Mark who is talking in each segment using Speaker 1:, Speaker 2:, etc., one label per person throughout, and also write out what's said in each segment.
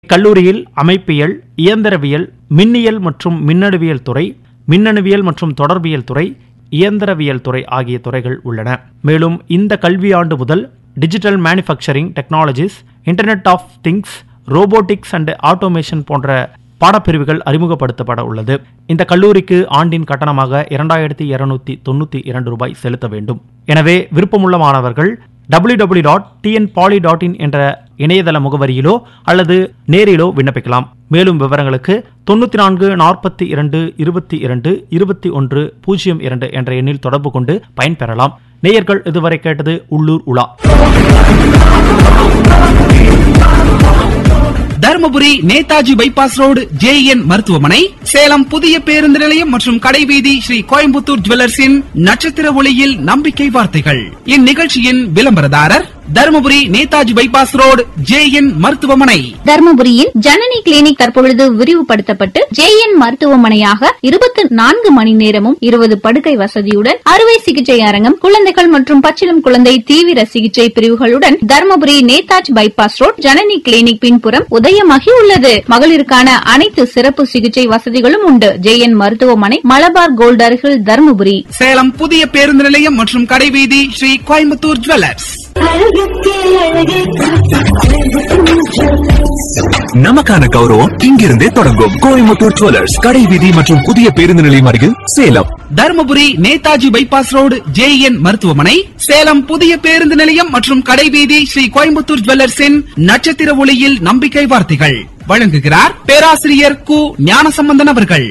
Speaker 1: கல்லூரியில் அமைப்பியல் இயந்திரவியல் மின்னியல் மற்றும் மின்னணுவியல் துறை மின்னணுவியல் மற்றும் தொடர்பியல் துறை இயந்திரவியல் துறை ஆகிய துறைகள் உள்ளன மேலும் இந்த கல்வியாண்டு முதல் digital manufacturing technologies internet of things robotics and automation போன்ற பாடப்பிரிவுகள் அறிமுகப்படுத்தப்பட உள்ளது இந்த கல்லூரிக்கு ஆண்டின் கட்டணமாக இரண்டாயிரத்தி இருநூத்தி தொண்ணூத்தி இரண்டு ரூபாய் செலுத்த வேண்டும் எனவே விருப்பமுள்ள மாணவர்கள் W W dot TN poly dot in என்ற இணையதள முகவரியிலோ அல்லது நேரிலோ விண்ணப்பிக்கலாம் மேலும் விவரங்களுக்கு தொண்ணூத்தி நான்கு நாற்பத்தி இரண்டு இருபத்தி இரண்டு இருபத்தி ஒன்று பூஜ்ஜியம் இரண்டு என்ற எண்ணில் தொடர்பு கொண்டு பயன்பெறலாம் நேயர்கள் இதுவரை கேட்டது உள்ளூர் உலா
Speaker 2: Dharmapuri Netaji bypass road JN மருத்துவமனை சேலம் புதிய பேருந்து நிலையம் மற்றும் கடைவீதி ஸ்ரீ கோயம்புத்தூர் ஜுவல்லர்ஸின் நட்சத்திர ஒளியில் நம்பிக்கை வார்த்தைகள் இந்நிகழ்ச்சியின் விளம்பரதாரர் Dharmapuri Netaji bypass road JN மருத்துவமனை
Speaker 3: தர்மபுரியில் ஜனனி கிளினிக் தற்பொழுது விரிவுபடுத்தப்பட்டு ஜேஎன் மருத்துவமனையாக இருபத்தி நான்கு மணி நேரமும் இருபது படுக்கை வசதியுடன் அறுவை சிகிச்சை அரங்கம் குழந்தைகள் மற்றும் பச்சிளம் குழந்தை தீவிர சிகிச்சை பிரிவுகளுடன் Dharmapuri Netaji bypass road Janani clinic பின்புறம் உதயமாகி உள்ளது மகளிருக்கான அனைத்து சிறப்பு சிகிச்சை வசதிகளும் உண்டு ஜேஎன் மருத்துவமனை மலபார் கோல்ட் அருகில் தர்மபுரி
Speaker 2: சேலம் புதிய பேருந்து நிலையம் மற்றும் கடைவீதி ஸ்ரீ கோயம்புத்தூர் ஜுவல்லர்ஸ்
Speaker 4: நமக்கான கௌரவம் இங்கிருந்தே தொடங்கும் கோயம்புத்தூர் ஜுவல்லர்ஸ் கடை வீதி மற்றும் புதிய பேருந்து நிலையம் அருகில் Salem
Speaker 2: Dharmapuri Netaji bypass road JN மருத்துவமனை சேலம் புதிய பேருந்து நிலையம் மற்றும் கடைவீதி ஸ்ரீ கோயம்புத்தூர் ஜுவல்லர்ஸின் நட்சத்திர ஒளியில் நம்பிக்கை வார்த்தைகள் வழங்குகிறார் பேராசிரியர் கு ஞானசம்பந்தன் அவர்கள்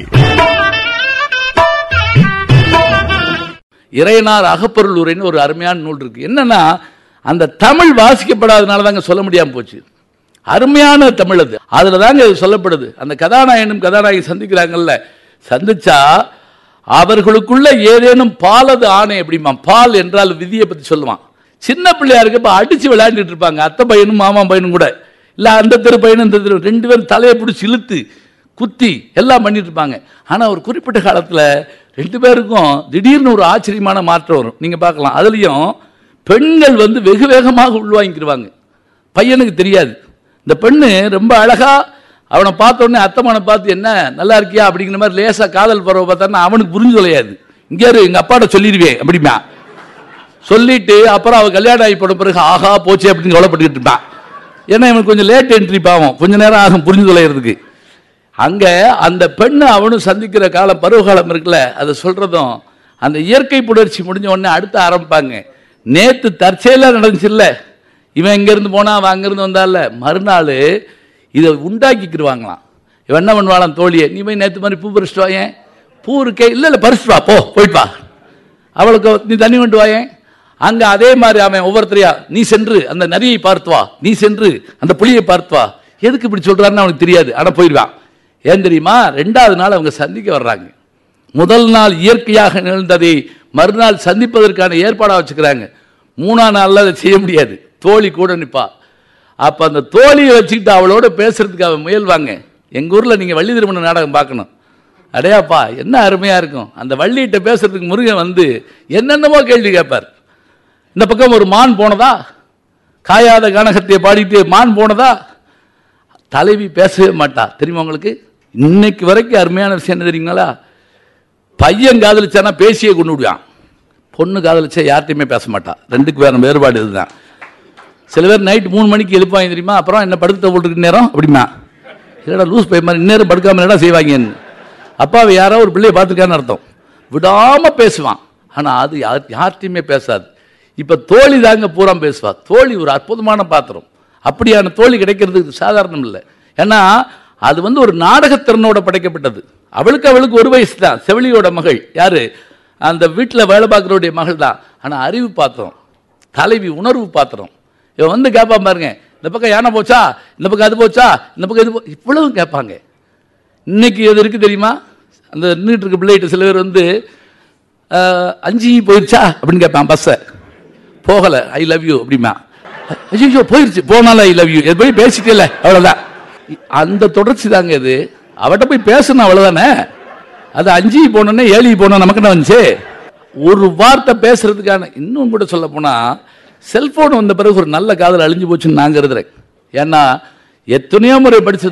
Speaker 5: இறையனார் அகப்பொருள் உரைன்னு ஒரு அருமையான நூல் இருக்கு என்னன்னா அந்த தமிழ் வாசிக்கப்படாதனால தாங்க சொல்ல முடியாம போச்சு அருமையான தமிழ் அது அதுல தாங்க இது சொல்லப்படுது அந்த கதாநாயகனும் கதாநாயகி சந்திக்கிறாங்கல்ல சந்திச்சா அவர்களுக்குள்ள ஏதேனும் பாலது ஆணை எப்படிமா பால் என்றால் விதியை பத்தி சொல்லுவான் சின்ன பிள்ளையா இருக்கப்ப அடிச்சு விளையாண்டுட்டு இருப்பாங்க அத்தை பையனும் மாமா பையனும் கூட இல்ல அந்த தெரு பையனும் இந்த தெரு ரெண்டு பேரும் தலையை பிடிச்சி இழுத்து குத்தி எல்லாம் பண்ணிட்டு இருப்பாங்க ஆனா ஒரு குறிப்பிட்ட காலத்துல ரெண்டு பேருக்கும் திடீர்னு ஒரு ஆச்சரியமான மாற்றம் வரும் நீங்க பார்க்கலாம் அதுலயும் பெண்கள் வந்து வெகு வேகமாக உள்வாங்கிக்கிடுவாங்க பையனுக்கு தெரியாது இந்த பெண்ணு ரொம்ப அழகா அவனை பார்த்த உடனே அத்தமானை பார்த்து என்ன நல்லா இருக்கியா அப்படிங்கிற மாதிரி லேசா காதல் பறவை பார்த்தான்னா அவனுக்கு புரிஞ்சு தொலையாது இங்கே இரு எங்க அப்பாட்ட சொல்லிடுவேன் அப்படிமா சொல்லிட்டு அப்புறம் அவ கல்யாணம் ஆகி போன பிறகு ஆஹா போச்சு அப்படின்னு கவலைப்பட்டுக்கிட்டு இருப்பான் ஏன்னா இவனுக்கு கொஞ்சம் லேட் என்ட்ரி பாவம் கொஞ்ச நேரம் ஆகும் புரிஞ்சு தொலைகிறதுக்கு அங்க அந்த பெண்ணு அவனும் சந்திக்கிற காலம் பருவகாலம் இருக்குல்ல அதை சொல்றதும் அந்த இயற்கை புணர்ச்சி முடிஞ்ச உடனே அடுத்து ஆரம்பிப்பாங்க நேத்து தற்செயலா நடந்துச்சுல்ல இவன் இங்க இருந்து போனா அவன் அங்கிருந்து வந்தால மறுநாள் இதை உண்டாக்கிக்கிடுவாங்களாம் இவன் என்ன பண்ணுவாளாம் தோழியை நீ போய் நேத்து மாதிரி பூ பறிச்சுட்டு வாயேன் பூ இருக்கே இல்ல இல்ல பறிச்சுட்டு வா போ போயிட்டு வா அவளுக்கு நீ தண்ணி கொண்டு வாயேன் அங்க அதே மாதிரி அவன் ஒவ்வொருத்தரையா நீ சென்று அந்த நரியை பார்த்து வா நீ சென்று அந்த புலியை பார்த்து வா எதுக்கு இப்படி சொல்றாருன்னு அவனுக்கு தெரியாது ஆனா போயிடுவான் ஏன் தெரியுமா ரெண்டாவது நாள் அவங்க சந்திக்க வர்றாங்க முதல் நாள் இயற்கையாக நிகழ்ந்ததை மறுநாள் சந்திப்பதற்கான ஏற்பாடா வச்சுக்கிறாங்க மூணாம் நாள்ல அதை செய்ய முடியாது தோழி கூட நிப்பா அப்ப அந்த தோழியை வச்சுக்கிட்டு அவளோட பேசுறதுக்கு அவன் முயல்வாங்க எங்க ஊர்ல நீங்க வள்ளி திருமண நாடகம் பார்க்கணும் அடையாப்பா என்ன அருமையா இருக்கும் அந்த வள்ளிகிட்ட பேசுறதுக்கு முருகன் வந்து என்னென்னமோ கேள்வி கேட்பார் இந்த பக்கம் ஒரு மான் போனதா காயாத கனகத்தை பாடிட்டு மான் போனதா தலைவி பேசவே மாட்டா தெரியுமா உங்களுக்கு இன்னைக்கு வரைக்கும் அருமையான விஷயம் என்ன தெரியுங்களா பையன் காதலிச்சானா பேசியே கொண்டு விடுவான் பொண்ணு காதலிச்சா யார்கிட்டயுமே பேச மாட்டா ரெண்டுக்கு வேற வேறுபாடு இதுதான் சில பேர் நைட் மூணு மணிக்கு எழுப்பாங்க தெரியுமா அப்புறம் என்ன படுத்த போட்டுருக்கு நேரம் அப்படிமா இல்லடா லூஸ் பை மாதிரி இந்நேரம் படுக்காம என்னடா செய்வாங்கன்னு அப்பாவை யாரோ ஒரு பிள்ளையை பார்த்துருக்கான்னு அர்த்தம் விடாம பேசுவான் ஆனா அது யார் யார்கிட்டயுமே பேசாது இப்ப தோழி தாங்க பூரா பேசுவா தோழி ஒரு அற்புதமான பாத்திரம் அப்படியான தோழி கிடைக்கிறது சாதாரணம் இல்லை ஏன்னா அது வந்து ஒரு நாடகத்திறனோட படைக்கப்பட்டது அவளுக்கு அவளுக்கு ஒரு வயசு தான் செவிலியோட மகள் யாரு அந்த வீட்டில் வேலை பார்க்குறவுடைய மகள் தான் ஆனால் அறிவு பாத்திரம் தலைவி உணர்வு பாத்திரம் இவன் வந்து கேட்பான் பாருங்க இந்த பக்கம் யானை போச்சா இந்த பக்கம் அது போச்சா இந்த பக்கம் இது போ இவ்வளவு கேட்பாங்க இன்னைக்கு எது இருக்கு தெரியுமா அந்த நின்றுட்டு இருக்க பிள்ளைகிட்ட சில பேர் வந்து அஹ், அஞ்சு போயிருச்சா அப்படின்னு கேட்பான் பஸ்ஸை போகல ஐ லவ் யூ அப்படிமா ஐயோ போயிருச்சு போனாலும் ஐ லவ் யூ இது போய் பேசிட்டே இல்லை அவ்வளோதான் அந்த தொடர்ச்சி தாங்க இது அவட்ட போய் பேசணும் அவ்வளவுதானே அது அஞ்சு போனோன்னே ஏழு போனோம் நமக்கு என்ன வந்துச்சு ஒரு வார்த்தை பேசுறதுக்கான இன்னும் கூட சொல்ல போனா செல்போன் வந்த பிறகு ஒரு நல்ல காதல் அழிஞ்சு போச்சுன்னு நான் கருதுறேன் ஏன்னா எத்தனையோ முறை படிச்ச